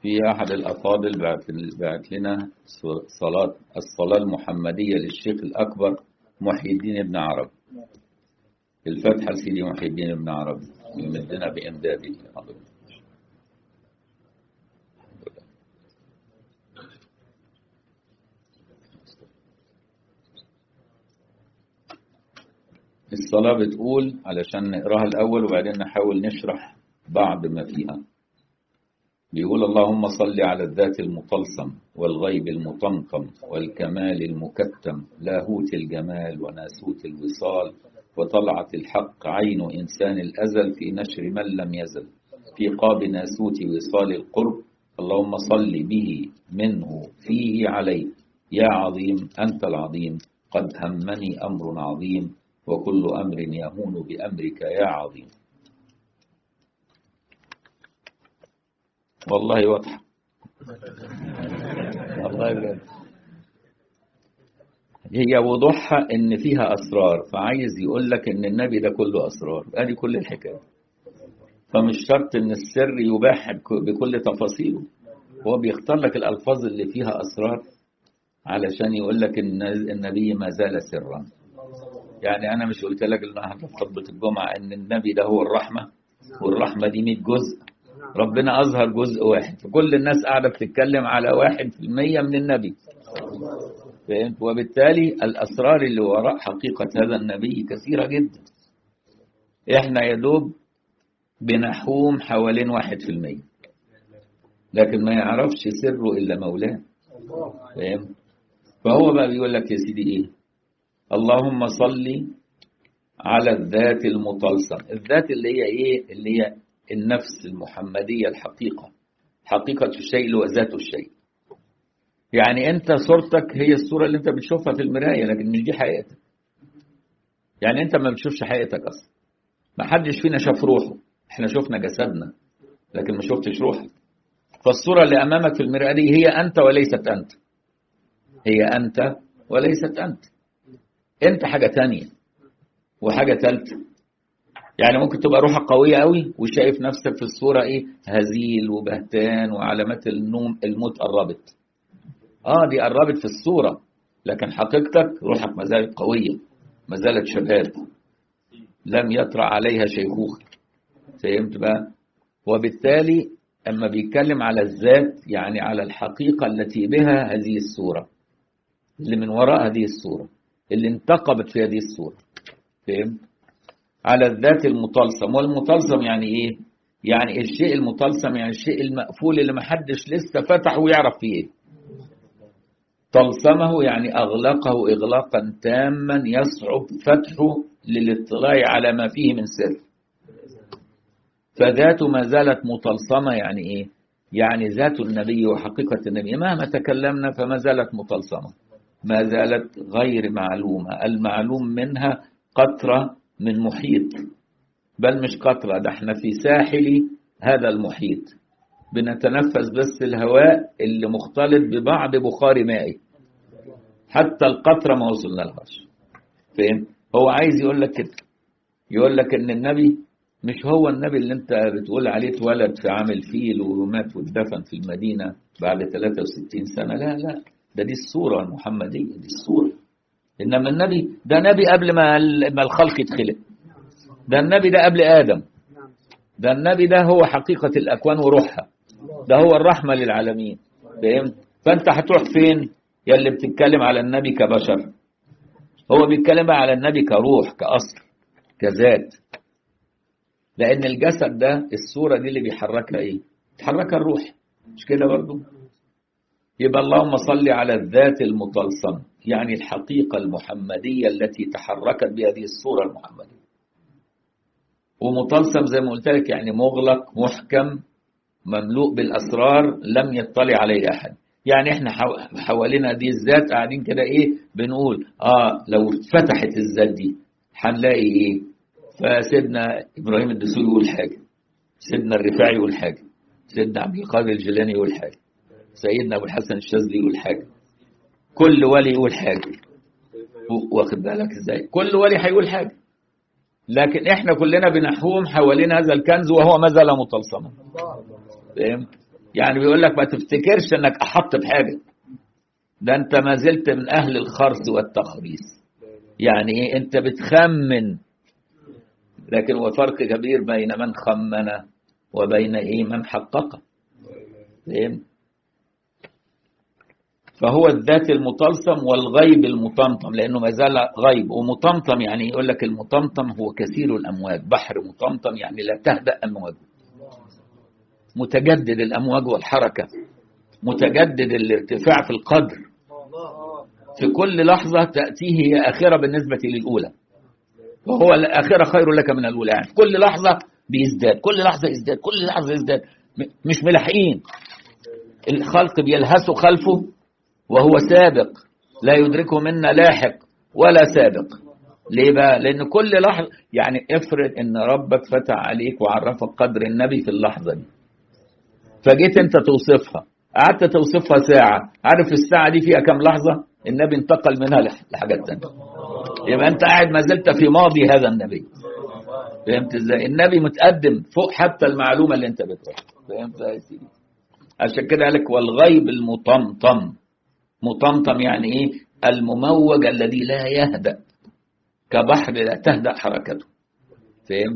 في أحد الأفاضل بعت, بعت لنا صلاة الصلاة المحمدية للشيخ الأكبر محي الدين بن عرب الفتحة لسيدي محي الدين بن عرب يمدنا بإمداده الصلاة بتقول علشان نقراها الأول وبعدين نحاول نشرح بعض ما فيها بيقول اللهم صل على الذات المطلسم والغيب المطمطم والكمال المكتم لاهوت الجمال وناسوت الوصال وطلعة الحق عين إنسان الأزل في نشر من لم يزل في قاب ناسوت وصال القرب اللهم صل به منه فيه عليه يا عظيم أنت العظيم قد همني أمر عظيم وكل أمر يهون بأمرك يا عظيم والله واضحة والله بجد هي وضوحها ان فيها اسرار فعايز يقول لك ان النبي ده كله اسرار ادي كل الحكايه فمش شرط ان السر يباح بكل تفاصيله هو بيختار لك الالفاظ اللي فيها اسرار علشان يقول لك ان النبي ما زال سرا يعني انا مش قلت لك النهارده في خطبه الجمعه ان النبي ده هو الرحمه والرحمه دي 100 جزء ربنا أظهر جزء واحد فكل الناس قاعدة بتتكلم على واحد في المية من النبي فهمت وبالتالي الأسرار اللي وراء حقيقة هذا النبي كثيرة جدا إحنا يا دوب بنحوم حوالين واحد في المية لكن ما يعرفش سره إلا مولاه فهمت فهو بقى بيقول لك يا سيدي إيه اللهم صل على الذات المطلسم الذات اللي هي إيه اللي هي النفس المحمدية الحقيقة حقيقة الشيء اللي هو ذات الشيء يعني انت صورتك هي الصورة اللي انت بتشوفها في المراية لكن مش دي حقيقتك يعني انت ما بتشوفش حقيقتك اصلا ما حدش فينا شاف روحه احنا شفنا جسدنا لكن ما شفتش روحك فالصورة اللي امامك في المراية دي هي انت وليست انت هي انت وليست انت انت حاجة تانية وحاجة ثالثة يعني ممكن تبقى روحك قوية قوي وشايف نفسك في الصورة ايه هزيل وبهتان وعلامات النوم الموت قربت اه دي قربت في الصورة لكن حقيقتك روحك ما زالت قوية ما زالت شباب لم يطرأ عليها شيخوخة فهمت بقى وبالتالي اما بيتكلم على الذات يعني على الحقيقة التي بها هذه الصورة اللي من وراء هذه الصورة اللي انتقبت في هذه الصورة فهمت على الذات المطلسم والمطلسم يعني ايه يعني الشيء المطلسم يعني الشيء المقفول اللي محدش لسه فتحه ويعرف فيه ايه طلسمه يعني اغلقه اغلاقا تاما يصعب فتحه للاطلاع على ما فيه من سر فذاته ما زالت مطلسمه يعني ايه يعني ذات النبي وحقيقه النبي مهما تكلمنا فما زالت مطلسمه ما زالت غير معلومه المعلوم منها قطره من محيط بل مش قطرة ده احنا في ساحل هذا المحيط بنتنفس بس الهواء اللي مختلط ببعض بخار مائي حتى القطرة ما وصلنا لهاش فهم هو عايز يقول لك كده يقول لك ان النبي مش هو النبي اللي انت بتقول عليه اتولد في عام الفيل ومات واتدفن في المدينة بعد 63 سنة لا لا ده دي الصورة المحمدية دي الصورة انما النبي ده نبي قبل ما ما الخلق يتخلق ده النبي ده قبل ادم ده النبي ده هو حقيقه الاكوان وروحها ده هو الرحمه للعالمين فهمت فانت هتروح فين يا اللي بتتكلم على النبي كبشر هو بيتكلم على النبي كروح كاصل كذات لان الجسد ده الصوره دي اللي بيحركها ايه بيحركها الروح مش كده برضو يبقى اللهم صل على الذات المطلسم يعني الحقيقة المحمدية التي تحركت بهذه الصورة المحمدية ومطلسم زي ما قلت لك يعني مغلق محكم مملوء بالأسرار لم يطلع عليه أحد يعني احنا حوالينا دي الذات قاعدين كده ايه بنقول اه لو فتحت الذات دي هنلاقي ايه فسيدنا ابراهيم الدسوقي يقول حاجه سيدنا الرفاعي يقول حاجه سيدنا عبد القادر الجيلاني يقول حاجه سيدنا ابو الحسن الشاذلي يقول حاجه كل ولي يقول حاجه واخد بالك ازاي كل ولي هيقول حاجه لكن احنا كلنا بنحوم حوالين هذا الكنز وهو ما زال مطلسما فهمت يعني بيقول لك ما تفتكرش انك احط بحاجه ده انت ما زلت من اهل الخرص والتخريص يعني ايه انت بتخمن لكن هو فرق كبير بين من خمن وبين ايه من حقق فهمت فهو الذات المطلسم والغيب المطمطم لانه ما زال غيب ومطمطم يعني يقول لك المطمطم هو كثير الامواج بحر مطمطم يعني لا تهدأ امواجه متجدد الامواج والحركه متجدد الارتفاع في القدر في كل لحظه تاتيه هي اخره بالنسبه للاولى وهو الاخره خير لك من الاولى يعني في كل لحظه بيزداد كل لحظه يزداد كل لحظه يزداد م- مش ملاحقين الخلق بيلهثوا خلفه وهو سابق لا يدركه منا لاحق ولا سابق ليه بقى لان كل لحظه يعني افرض ان ربك فتح عليك وعرفك قدر النبي في اللحظه دي فجيت انت توصفها قعدت توصفها ساعه عارف الساعه دي فيها كام لحظه النبي انتقل منها لح- لحاجات تانية يبقى انت قاعد ما زلت في ماضي هذا النبي فهمت ازاي النبي متقدم فوق حتى المعلومه اللي انت بتقولها فهمت يا سيدي عشان كده قالك والغيب المطمطم مطمطم يعني ايه المموج الذي لا يهدأ كبحر لا تهدأ حركته فهم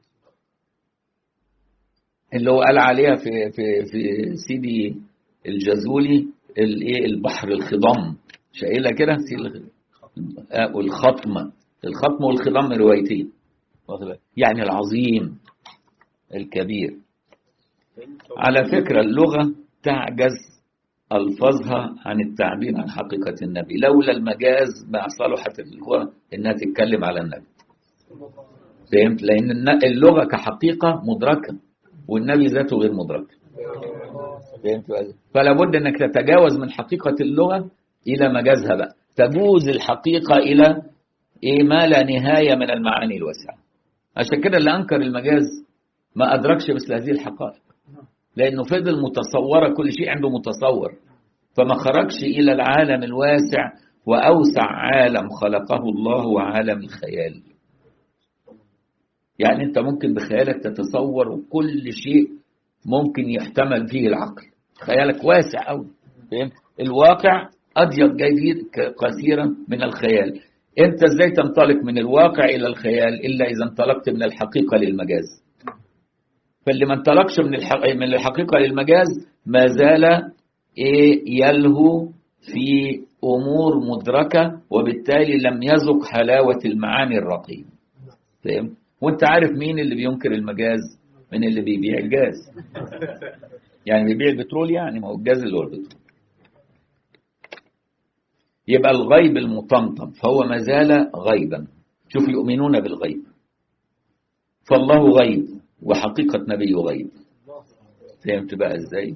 اللي هو قال عليها في في في سيدي الجزولي الايه البحر الخضم شايلها كده سيدي آه، والخطمه الخطم والخضم روايتين واخد بالك؟ يعني العظيم الكبير على فكرة اللغة تعجز ألفاظها عن التعبير عن حقيقة النبي لولا المجاز ما صلحت اللغة إنها تتكلم على النبي فهمت لأن الن- اللغة كحقيقة مدركة والنبي ذاته غير مدرك فهمت بقى؟ فلا بد انك تتجاوز من حقيقة اللغة إلى مجازها بقى تجوز الحقيقة إلى إيه ما لا نهاية من المعاني الواسعة عشان كده اللي أنكر المجاز ما أدركش مثل هذه الحقائق لأنه فضل متصورة كل شيء عنده متصور فما خرجش إلى العالم الواسع وأوسع عالم خلقه الله وعالم الخيال يعني أنت ممكن بخيالك تتصور كل شيء ممكن يحتمل فيه العقل خيالك واسع أوي فهمت الواقع أضيق جديد كثيرا من الخيال أنت إزاي تنطلق من الواقع إلى الخيال إلا إذا انطلقت من الحقيقة للمجاز فاللي ما انطلقش من الحق... من الحقيقه للمجاز ما زال ايه يلهو في امور مدركه وبالتالي لم يذق حلاوه المعاني الرقيقه فاهم وانت عارف مين اللي بينكر المجاز من اللي بيبيع الجاز يعني بيبيع البترول يعني ما هو الجاز اللي هو البترول يبقى الغيب المطمطم فهو ما زال غيبا شوف يؤمنون بالغيب فالله غيب وحقيقة نبي غيب فهمت بقى ازاي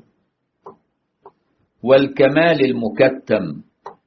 والكمال المكتم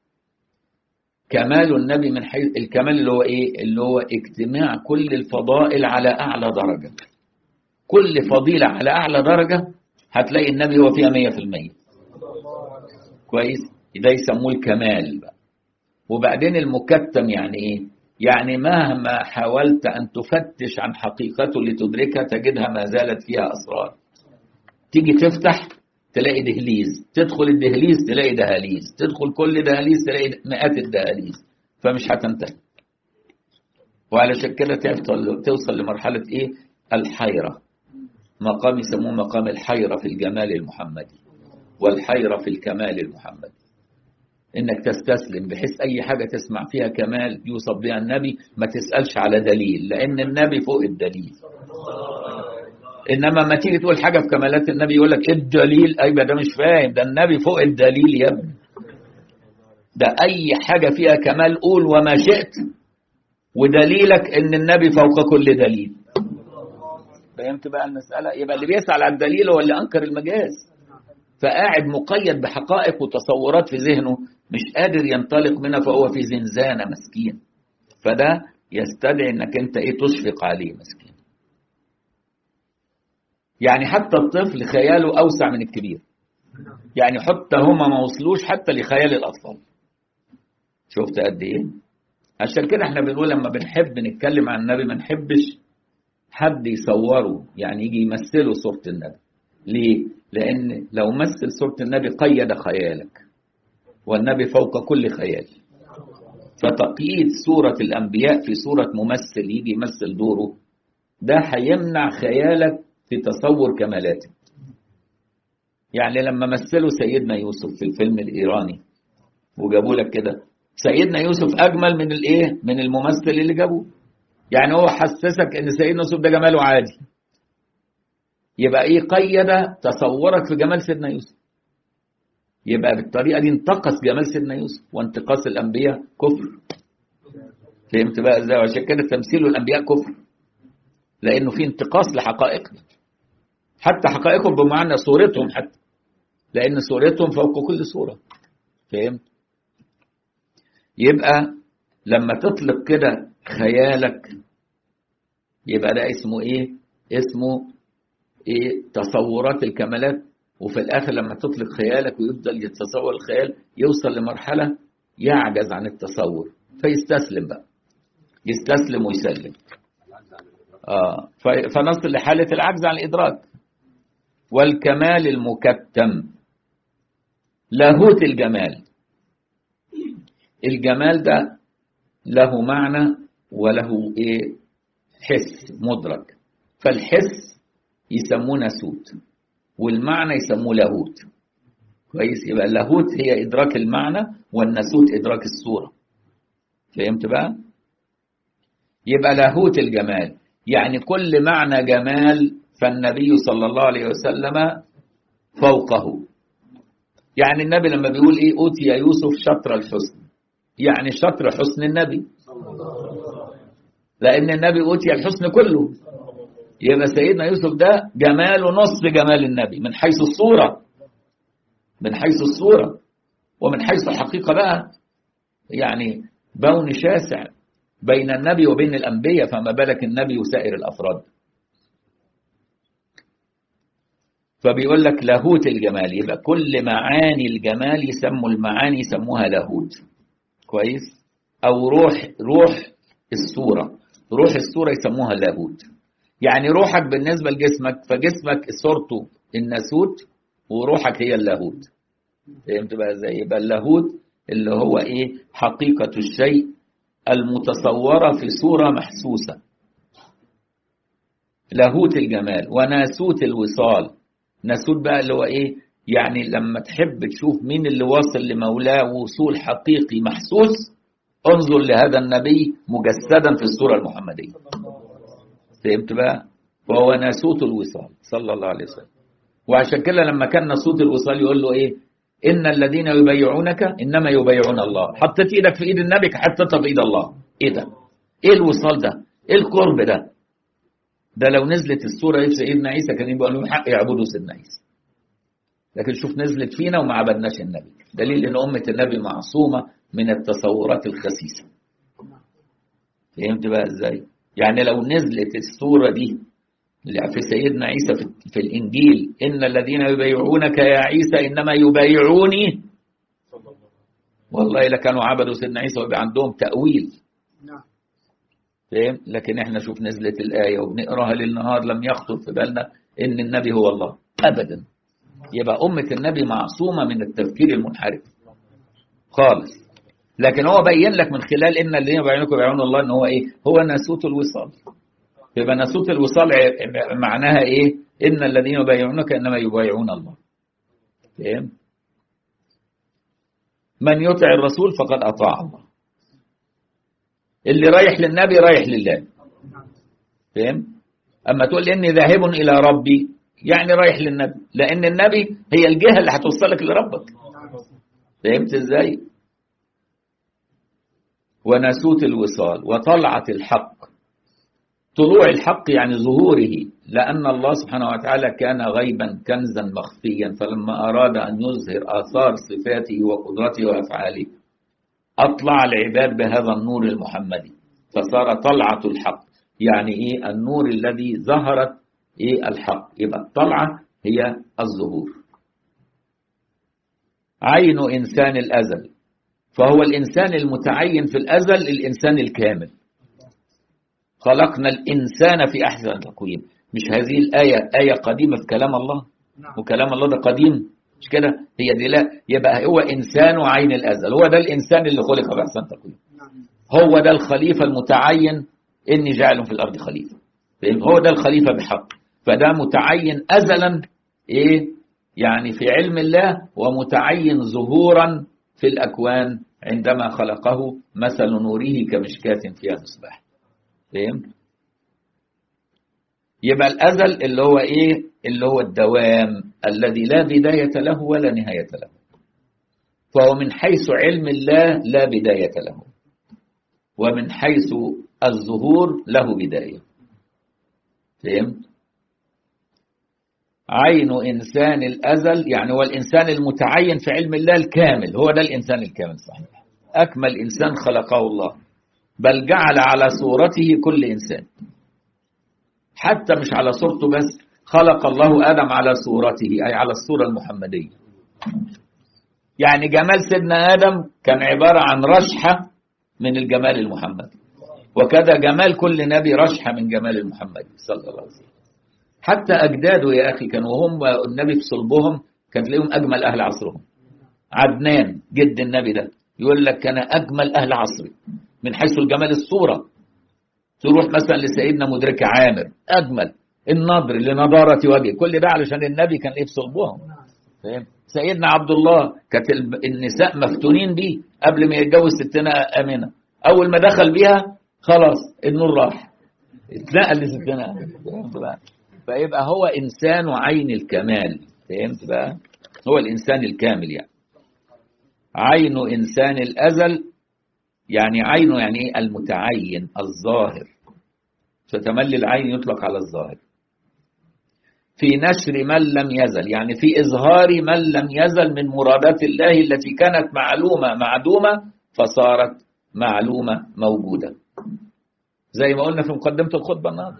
كمال النبي من حيث الكمال اللي هو ايه اللي هو اجتماع كل الفضائل على اعلى درجة كل فضيلة على اعلى درجة هتلاقي النبي هو فيها مية في المية كويس ده يسموه الكمال بقى وبعدين المكتم يعني ايه يعني مهما حاولت أن تفتش عن حقيقته لتدركها تجدها ما زالت فيها أسرار تيجي تفتح تلاقي دهليز تدخل الدهليز تلاقي دهاليز تدخل كل دهاليز تلاقي مئات الدهاليز فمش هتنتهي وعلشان كده توصل توصل لمرحلة إيه الحيرة مقام يسموه مقام الحيرة في الجمال المحمدي والحيرة في الكمال المحمدي انك تستسلم بحيث اي حاجه تسمع فيها كمال يوصف بها النبي ما تسالش على دليل لان النبي فوق الدليل انما ما تيجي تقول حاجه في كمالات النبي يقول لك ايه الدليل ايوه ده مش فاهم ده النبي فوق الدليل يا ابني ده اي حاجه فيها كمال قول وما شئت ودليلك ان النبي فوق كل دليل فهمت بقى المساله يبقى اللي بيسال على الدليل هو اللي انكر المجاز فقاعد مقيد بحقائق وتصورات في ذهنه مش قادر ينطلق منها فهو في زنزانة مسكين فده يستدعي انك انت ايه تشفق عليه مسكين يعني حتى الطفل خياله اوسع من الكبير يعني حتى هما ما وصلوش حتى لخيال الاطفال شفت قد ايه عشان كده احنا بنقول لما بنحب نتكلم عن النبي ما نحبش حد يصوره يعني يجي يمثله صورة النبي ليه لأن لو مثل صورة النبي قيد خيالك والنبي فوق كل خيال فتقييد صورة الأنبياء في صورة ممثل يجي يمثل دوره ده هيمنع خيالك في تصور كمالاته يعني لما مثلوا سيدنا يوسف في الفيلم الإيراني وجابوا لك كده سيدنا يوسف أجمل من الإيه من الممثل اللي جابوه يعني هو حسسك إن سيدنا يوسف ده جماله عادي يبقى إيه قيد تصورك في جمال سيدنا يوسف يبقى بالطريقة دي انتقص جمال سيدنا يوسف وانتقاص الأنبياء كفر فهمت بقى ازاي وعشان كده تمثيل الأنبياء كفر لأنه في انتقاص لحقائقهم حتى حقائقهم بمعنى صورتهم حتى لأن صورتهم فوق كل صورة فهمت يبقى لما تطلق كده خيالك يبقى ده اسمه ايه اسمه ايه تصورات الكمالات وفي الاخر لما تطلق خيالك ويفضل يتصور الخيال يوصل لمرحله يعجز عن التصور فيستسلم بقى يستسلم ويسلم اه فنصل لحاله العجز عن الادراك والكمال المكتم لاهوت الجمال الجمال ده له معنى وله ايه حس مدرك فالحس يسموه ناسوت والمعنى يسموه لاهوت كويس يبقى اللاهوت هي ادراك المعنى والناسوت ادراك الصوره فهمت بقى يبقى لاهوت الجمال يعني كل معنى جمال فالنبي صلى الله عليه وسلم فوقه يعني النبي لما بيقول ايه اوتي يوسف شطر الحسن يعني شطر حسن النبي لان النبي اوتي الحسن كله يبقى سيدنا يوسف ده جماله نص جمال النبي من حيث الصورة من حيث الصورة ومن حيث الحقيقة بقى يعني بون شاسع بين النبي وبين الأنبياء فما بالك النبي وسائر الأفراد فبيقول لك لاهوت الجمال يبقى كل معاني الجمال يسموا المعاني يسموها لاهوت كويس أو روح روح الصورة روح الصورة يسموها لاهوت يعني روحك بالنسبة لجسمك فجسمك صورته الناسوت وروحك هي اللاهوت فهمت بقى ازاي يبقى اللاهوت اللي هو ايه حقيقة الشيء المتصورة في صورة محسوسة لاهوت الجمال وناسوت الوصال ناسوت بقى اللي هو ايه يعني لما تحب تشوف مين اللي واصل لمولاه وصول حقيقي محسوس انظر لهذا النبي مجسدا في الصورة المحمدية فهمت بقى وهو ناسوت الوصال صلى الله عليه وسلم وعشان كده لما كان ناسوت الوصال يقول له ايه ان الذين يبايعونك انما يبايعون الله حطيت ايدك في ايد النبي حطيتها في ايد الله ايه ده ايه الوصال ده ايه القرب ده ده لو نزلت الصوره دي في سيدنا عيسى كان يبقى لهم حق يعبدوا سيدنا عيسى لكن شوف نزلت فينا وما عبدناش النبي دليل ان امه النبي معصومه من التصورات الخسيسه فهمت بقى ازاي يعني لو نزلت الصورة دي في سيدنا عيسى في, في الإنجيل إن الذين يبايعونك يا عيسى إنما يبايعوني والله لكانوا عبدوا سيدنا عيسى ويبقى عندهم تأويل فاهم لكن احنا شوف نزلت الآية وبنقراها للنهار لم يخطر في بالنا إن النبي هو الله أبدا يبقى أمة النبي معصومة من التفكير المنحرف خالص لكن هو بين لك من خلال ان الذين يبايعونك يبايعون الله ان هو ايه؟ هو ناسوت الوصال. يبقى ناسوت الوصال معناها ايه؟ ان الذين يبايعونك انما يبايعون الله. فاهم؟ من يطع الرسول فقد اطاع الله. اللي رايح للنبي رايح لله. فاهم؟ اما تقول اني ذاهب الى ربي يعني رايح للنبي، لان النبي هي الجهه اللي هتوصلك لربك. فهمت ازاي؟ وناسوت الوصال وطلعة الحق طلوع الحق يعني ظهوره لأن الله سبحانه وتعالى كان غيبا كنزا مخفيا فلما أراد أن يظهر آثار صفاته وقدرته وأفعاله أطلع العباد بهذا النور المحمدي فصار طلعة الحق يعني إيه النور الذي ظهرت إيه الحق يبقى الطلعة هي الظهور عين إنسان الأزل فهو الإنسان المتعين في الأزل الإنسان الكامل خلقنا الإنسان في أحسن تقويم مش هذه الآية آية قديمة في كلام الله وكلام الله ده قديم مش كده هي دي لا يبقى هو انسان عين الازل هو ده الانسان اللي خلق باحسن تقويم هو ده الخليفه المتعين اني جاعل في الارض خليفه فاهم؟ هو ده الخليفه بحق فده متعين ازلا ايه يعني في علم الله ومتعين ظهورا في الاكوان عندما خلقه مثل نوره كمشكاة فيها مصباح فهمت يبقى الازل اللي هو ايه اللي هو الدوام الذي لا بدايه له ولا نهايه له فهو من حيث علم الله لا بدايه له ومن حيث الظهور له بدايه فهمت عين إنسان الأزل يعني هو الإنسان المتعين في علم الله الكامل هو ده الإنسان الكامل صحيح أكمل إنسان خلقه الله بل جعل على صورته كل إنسان حتى مش على صورته بس خلق الله آدم على صورته أي على الصورة المحمدية يعني جمال سيدنا آدم كان عبارة عن رشحة من الجمال المحمدي وكذا جمال كل نبي رشحة من جمال المحمدي صلى الله عليه وسلم حتى أجداده يا أخي كانوا هم النبي في صلبهم كان تلاقيهم أجمل أهل عصرهم عدنان جد النبي ده يقول لك كان أجمل أهل عصري من حيث الجمال الصورة تروح مثلا لسيدنا مدرك عامر أجمل النضر لنضارة وجهه كل ده علشان النبي كان إيه في صلبهم فاهم سيدنا عبد الله كانت النساء مفتونين بيه قبل ما يتجوز ستنا آمنة أول ما دخل بيها خلاص النور راح اتنقل لستنا آمنة فيبقى هو إنسان عين الكمال فهمت بقى هو الإنسان الكامل يعني عين إنسان الأزل يعني عينه يعني إيه المتعين الظاهر فتملي العين يطلق على الظاهر في نشر من لم يزل يعني في إظهار من لم يزل من مرادات الله التي كانت معلومة معدومة فصارت معلومة موجودة زي ما قلنا في مقدمة الخطبة النهارده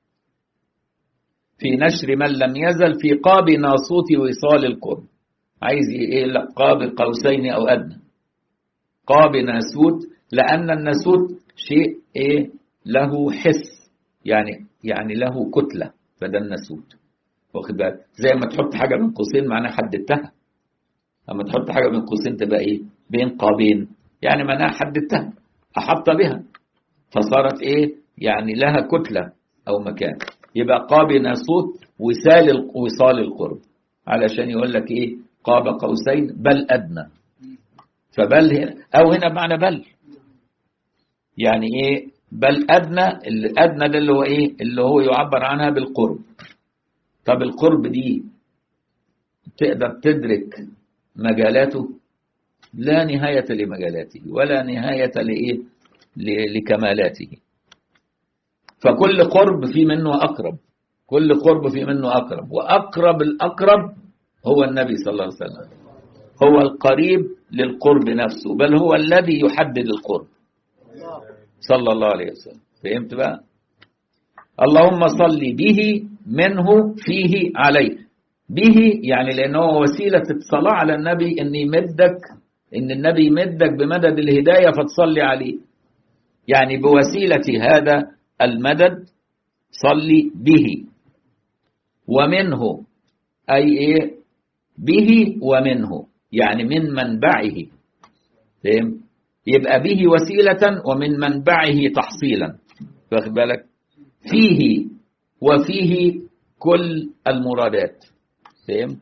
في نشر من لم يزل في قاب ناصوت وصال القرب عايز ايه لك قاب قوسين او ادنى قاب ناسوت لان الناسوت شيء ايه له حس يعني يعني له كتله فده الناسوت واخد بالك زي ما تحط حاجه بين قوسين معناها حددتها اما تحط حاجه بين قوسين تبقى ايه بين قابين يعني معناها حددتها احط بها فصارت ايه يعني لها كتله او مكان يبقى قاب ناسوت وصال وصال القرب علشان يقول لك ايه قاب قوسين بل ادنى فبل هنا او هنا بمعنى بل يعني ايه بل ادنى الادنى ده اللي هو ايه اللي هو يعبر عنها بالقرب طب القرب دي تقدر تدرك مجالاته لا نهاية لمجالاته ولا نهاية لإيه لكمالاته فكل قرب في منه أقرب كل قرب في منه أقرب وأقرب الأقرب هو النبي صلى الله عليه وسلم هو القريب للقرب نفسه بل هو الذي يحدد القرب صلى الله عليه وسلم فهمت بقى اللهم صل به منه فيه عليه به يعني لأنه وسيلة الصلاة على النبي أن يمدك أن النبي يمدك بمدد الهداية فتصلي عليه يعني بوسيلة هذا المدد صلي به ومنه أي إيه به ومنه يعني من منبعه فهم يبقى به وسيلة ومن منبعه تحصيلا واخد بالك فيه وفيه كل المرادات فهم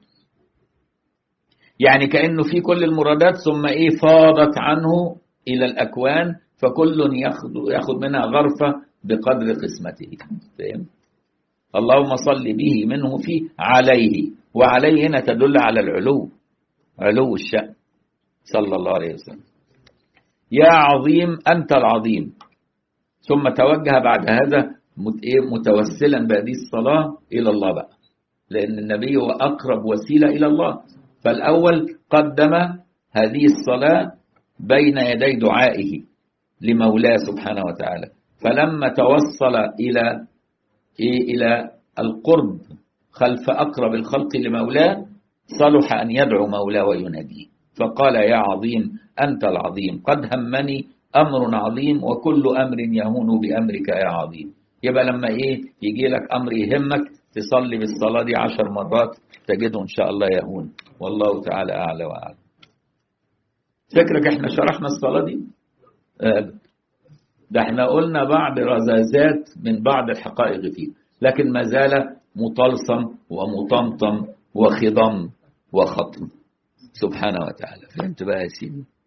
يعني كأنه في كل المرادات ثم إيه فاضت عنه إلى الأكوان فكل ياخذ ياخذ منها غرفة بقدر قسمته فهم اللهم صل به منه فيه عليه وعليه هنا تدل على العلو علو الشأن صلى الله عليه وسلم يا عظيم أنت العظيم ثم توجه بعد هذا متوسلا بهذه الصلاة إلى الله بقى لأن النبي هو أقرب وسيلة إلى الله فالأول قدم هذه الصلاة بين يدي دعائه لمولاه سبحانه وتعالى فلما توصل إلى إيه إلى القرب خلف أقرب الخلق لمولاه صلح أن يدعو مولاه ويناديه فقال يا عظيم أنت العظيم قد همني أمر عظيم وكل أمر يهون بأمرك يا عظيم يبقى لما إيه يجي لك أمر يهمك تصلي بالصلاة دي عشر مرات تجده إن شاء الله يهون والله تعالى أعلى وأعلم فكرك احنا شرحنا الصلاة دي آه، ده احنا قلنا بعض رذاذات من بعض الحقائق فيه لكن ما زال مطلسم ومطمطم وخضم وخطم سبحانه وتعالى فهمت بقى يا سيدي